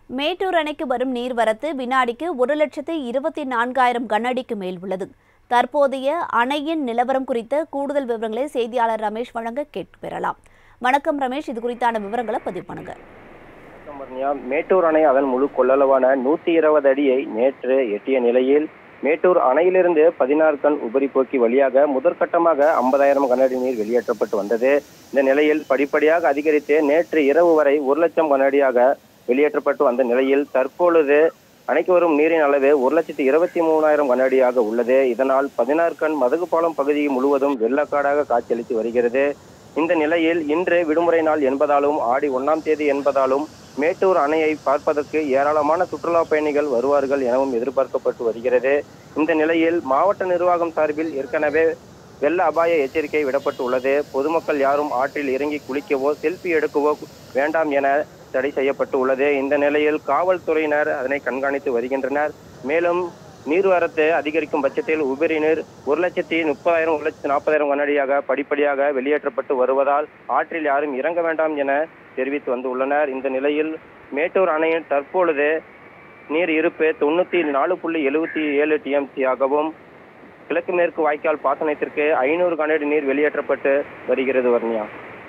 மேட்டூர் அணைக்கு வரும் நீர்வரத்து வினாடிக்கு ஒரு லட்சத்து இருபத்தி நான்காயிரம் கனஅடிக்கு மேல் உள்ளது தற்போதைய அணையின் நிலவரம் குறித்த கூடுதல் விவரங்களை செய்தியாளர் ரமேஷ் வழங்க கேட்டு பெறலாம் வணக்கம் ரமேஷ் இது குறித்தான விவரங்களை பதிவு பண்ணுங்க வர்ணியா, மேட்டூர் அணை அதன் முழு கொள்ளளவான நூத்தி இருபது அடியை நேற்று எட்டிய நிலையில் மேட்டூர் அணையிலிருந்து பதினாறு கண் உபரிப்போக்கி வழியாக முதற்கட்டமாக ஐம்பதாயிரம் கனஅடி நீர் வெளியேற்றப்பட்டு வந்தது இந்த நிலையில் படிப்படியாக அதிகரித்து நேற்று இரவு வரை ஒரு லட்சம் கனஅடியாக வெளியேற்றப்பட்டு வந்த நிலையில் தற்பொழுது அணைக்கு வரும் நீரின் அளவு ஒரு லட்சத்தி இருபத்தி மூணாயிரம் கனஅடியாக உள்ளது இதனால் பதினாறு கண் மதகுபாலம் பகுதி முழுவதும் வெள்ளக்காடாக காட்சியளித்து வருகிறது இந்த நிலையில் இன்று விடுமுறை நாள் என்பதாலும் ஆடி ஒன்னாம் தேதி என்பதாலும் மேட்டூர் அணையை பார்ப்பதற்கு ஏராளமான சுற்றுலா பயணிகள் வருவார்கள் எனவும் எதிர்பார்க்கப்பட்டு வருகிறது இந்த நிலையில் மாவட்ட நிர்வாகம் சார்பில் ஏற்கனவே வெள்ள அபாய எச்சரிக்கை விடப்பட்டு உள்ளது பொதுமக்கள் யாரும் ஆற்றில் இறங்கி குளிக்கவோ செல்ஃபி எடுக்கவோ வேண்டாம் என தடை செய்யப்பட்டு உள்ளது இந்த நிலையில் காவல்துறையினர் அதனை கண்காணித்து வருகின்றனர் மேலும் நீர்வரத்து அதிகரிக்கும் பட்சத்தில் உபரி நீர் ஒரு லட்சத்தி முப்பதாயிரம் ஒரு லட்சத்தி நாற்பதாயிரம் கனடியாக படிப்படியாக வெளியேற்றப்பட்டு வருவதால் ஆற்றில் யாரும் இறங்க வேண்டாம் என தெரிவித்து வந்துள்ளனர் இந்த நிலையில் மேட்டூர் அணையின் தற்பொழுது நீர் இருப்பு தொண்ணூத்தி நாலு புள்ளி எழுபத்தி ஏழு டிஎம்சி ஆகவும் கிழக்கு மேற்கு வாய்க்கால் பாசனத்திற்கு ஐநூறு கனடி நீர் வெளியேற்றப்பட்டு வருகிறது வர்ணியா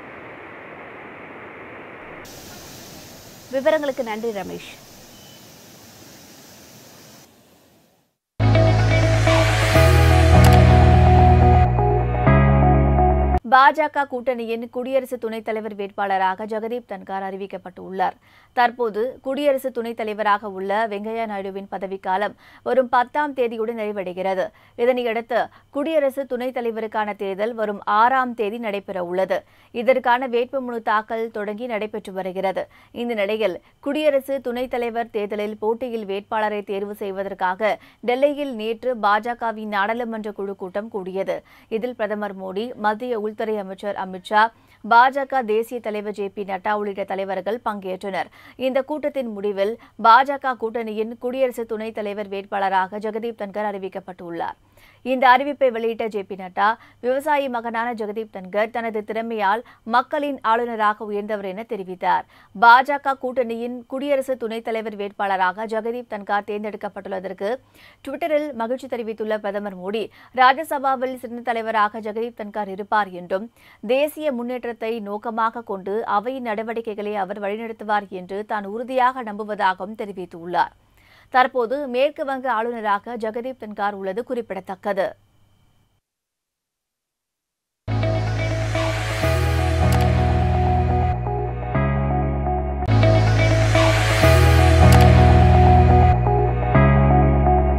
விவரங்களுக்கு நன்றி ரமேஷ் பாஜக கூட்டணியின் குடியரசு துணைத் தலைவர் வேட்பாளராக ஜெகதீப் தன்கார் அறிவிக்கப்பட்டுள்ளார் தற்போது குடியரசு துணைத் தலைவராக உள்ள வெங்கையா நாயுடுவின் பதவிக்காலம் வரும் பத்தாம் தேதியுடன் நிறைவடைகிறது இதனையடுத்து குடியரசு துணைத் தலைவருக்கான தேர்தல் வரும் ஆறாம் தேதி நடைபெற உள்ளது இதற்கான வேட்புமனு தாக்கல் தொடங்கி நடைபெற்று வருகிறது இந்த நிலையில் குடியரசு துணைத் தலைவர் தேர்தலில் போட்டியில் வேட்பாளரை தேர்வு செய்வதற்காக டெல்லியில் நேற்று பாஜகவின் நாடாளுமன்ற குழு கூட்டம் கூடியது இதில் பிரதமர் மோடி மத்திய உள்துறை அமைச்சர் அமித்ஷா பாஜக தேசிய தலைவர் ஜே பி நட்டா உள்ளிட்ட தலைவர்கள் பங்கேற்றனர் இந்த கூட்டத்தின் முடிவில் பாஜக கூட்டணியின் குடியரசு துணைத் தலைவர் வேட்பாளராக ஜெகதீப் தன்கர் அறிவிக்கப்பட்டுள்ளார் இந்த அறிவிப்பை வெளியிட்ட ஜே பி நட்டா விவசாயி மகனான ஜெகதீப் தன்கர் தனது திறமையால் மக்களின் ஆளுநராக உயர்ந்தவர் என தெரிவித்தார் பாஜக கூட்டணியின் குடியரசு துணைத் தலைவர் வேட்பாளராக ஜெகதீப் தன்கார் தேர்ந்தெடுக்கப்பட்டுள்ளதற்கு டுவிட்டரில் மகிழ்ச்சி தெரிவித்துள்ள பிரதமர் மோடி ராஜ்யசபாவில் சிறந்த தலைவராக ஜெகதீப் தன்கார் இருப்பார் என்றும் தேசிய முன்னேற்றத்தை நோக்கமாக கொண்டு அவையின் நடவடிக்கைகளை அவர் வழிநடத்துவார் என்று தான் உறுதியாக நம்புவதாகவும் தெரிவித்துள்ளார் தற்போது மேற்கு வங்க ஆளுநராக ஜெகதீப் தன்கார் உள்ளது குறிப்பிடத்தக்கது